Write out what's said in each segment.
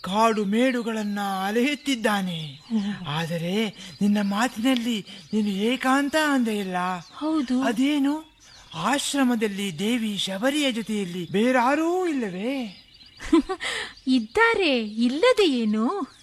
ಕಾಡು ಮೇಡುಗಳನ್ನ ಅಲೆಯುತ್ತಿದ್ದಾನೆ ಆದರೆ ನಿನ್ನ ಮಾತಿನಲ್ಲಿ ನೀನು ಏಕಾಂತ ಅಂದೇ ಇಲ್ಲ ಹೌದು ಅದೇನು ಆಶ್ರಮದಲ್ಲಿ ದೇವಿ ಶಬರಿಯ ಜೊತೆಯಲ್ಲಿ ಬೇರಾರೂ ಇಲ್ಲವೇ ಇದ್ದಾರೆ ಇಲ್ಲದೆ ಏನು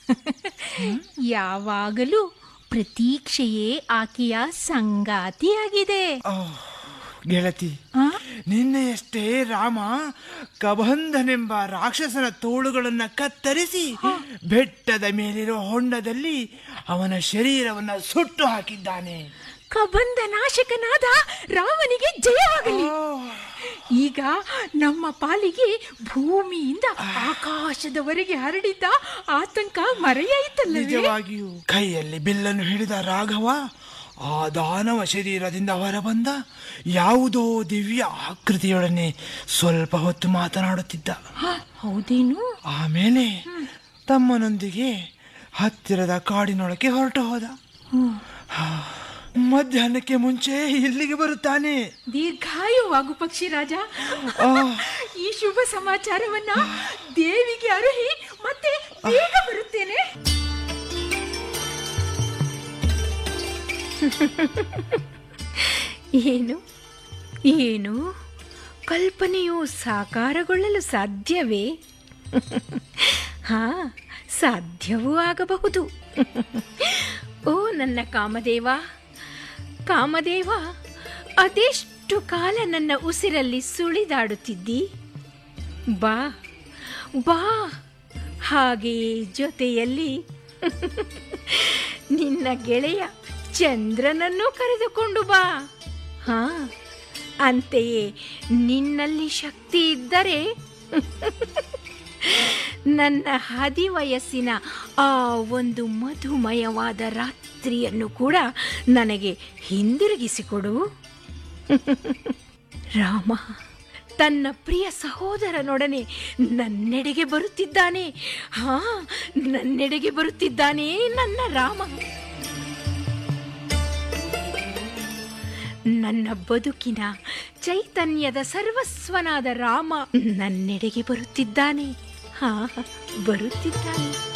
ಯಾವಾಗಲೂ ಪ್ರತೀಕ್ಷೆಯೇ ಆಕೆಯ ಸಂಗಾತಿಯಾಗಿದೆ ಓಹ್, ಗೆಳತಿ ಆ? ನಿನ್ನೆಯಷ್ಟೇ ರಾಮ ಕಬಂಧನೆಂಬ ರಾಕ್ಷಸನ ತೋಳುಗಳನ್ನ ಕತ್ತರಿಸಿ ಬೆಟ್ಟದ ಮೇಲಿರುವ ಹೊಂಡದಲ್ಲಿ ಅವನ ಶರೀರವನ್ನ ಸುಟ್ಟು ಹಾಕಿದ್ದಾನೆ ಕಬಂಧ ನಾಶಕನಾದ ರಾಮನಿಗೆ ಜಯವಾಗಲಿ ಓಹ್, ಈಗ ನಮ್ಮ ಪಾಲಿಗೆ ಭೂಮಿಯಿಂದ ಆಕಾಶದವರೆಗೆ ಹರಡಿದ್ದ ಆತಂಕ ಮರೆಯಾಯಿತಲ್ಲವೇ ನಿಜವಾಗಿಯೂ ಕೈಯಲ್ಲಿ ಬಿಲ್ಲನ್ನು ಹಿಡಿದ ರಾಘವ ಆ ದಾನವ ಶರೀರದಿಂದ ಹೊರಬಂದ ಯಾವುದೋ ದಿವ್ಯ ಆಕೃತಿಯೊಡನೆ ಸ್ವಲ್ಪ ಹೊತ್ತು ಮಾತನಾಡುತ್ತಿದ್ದ ಹ, ಹೌದೇನು ಆಮೇಲೆ ತಮ್ಮನೊಂದಿಗೆ ಹತ್ತಿರದ ಕಾಡಿನೊಳಗೆ ಹೊರಟು ಹೋದ ಹಾ, ಮಧ್ಯಾಹ್ನಕ್ಕೆ ಮುಂಚೆ ಇಲ್ಲಿಗೆ ಬರುತ್ತಾನೆ ದೀರ್ಘಾಯುವಾಗು ಪಕ್ಷಿ ರಾಜ ಆ, ಈ ಶುಭ ಸಮಾಚಾರವನ್ನ ದೇವಿಗೆ ಅರುಹಿ ಮತ್ತೆ ಬೇಗ ಬರುತ್ತೇನೆ ಏನು ಏನು ಕಲ್ಪನೆಯು ಸಾಕಾರಗೊಳ್ಳಲು ಸಾಧ್ಯವೇ ಹಾ ಸಾಧ್ಯವೂ ಆಗಬಹುದು ಓ ನನ್ನ ಕಾಮದೇವ ಕಾಮದೇವ ಅದೆಷ್ಟು ಕಾಲ ನನ್ನ ಉಸಿರಲ್ಲಿ ಸುಳಿದಾಡುತ್ತಿದ್ದಿ ಬಾ ಬಾ ಹಾಗೆಯೇ ಜೊತೆಯಲ್ಲಿ ನಿನ್ನ ಗೆಳೆಯ ಚಂದ್ರನನ್ನು ಕರೆದುಕೊಂಡು ಬಾ ಹಾ ಅಂತೆಯೇ ನಿನ್ನಲ್ಲಿ ಶಕ್ತಿ ಇದ್ದರೆ ನನ್ನ ಹದಿವಯಸ್ಸಿನ ಆ ಒಂದು ಮಧುಮಯವಾದ ರಾತ್ರಿಯನ್ನು ಕೂಡ ನನಗೆ ಹಿಂದಿರುಗಿಸಿಕೊಡು ರಾಮ ತನ್ನ ಪ್ರಿಯ ಸಹೋದರನೊಡನೆ ನನ್ನೆಡೆಗೆ ಬರುತ್ತಿದ್ದಾನೆ ಹಾ ನನ್ನೆಡೆಗೆ ಬರುತ್ತಿದ್ದಾನೆ ನನ್ನ ರಾಮ ನನ್ನ ಬದುಕಿನ ಚೈತನ್ಯದ ಸರ್ವಸ್ವನಾದ ರಾಮ ನನ್ನೆಡೆಗೆ ಬರುತ್ತಿದ್ದಾನೆ ಹಾ ಬರುತ್ತಿದ್ದಾನೆ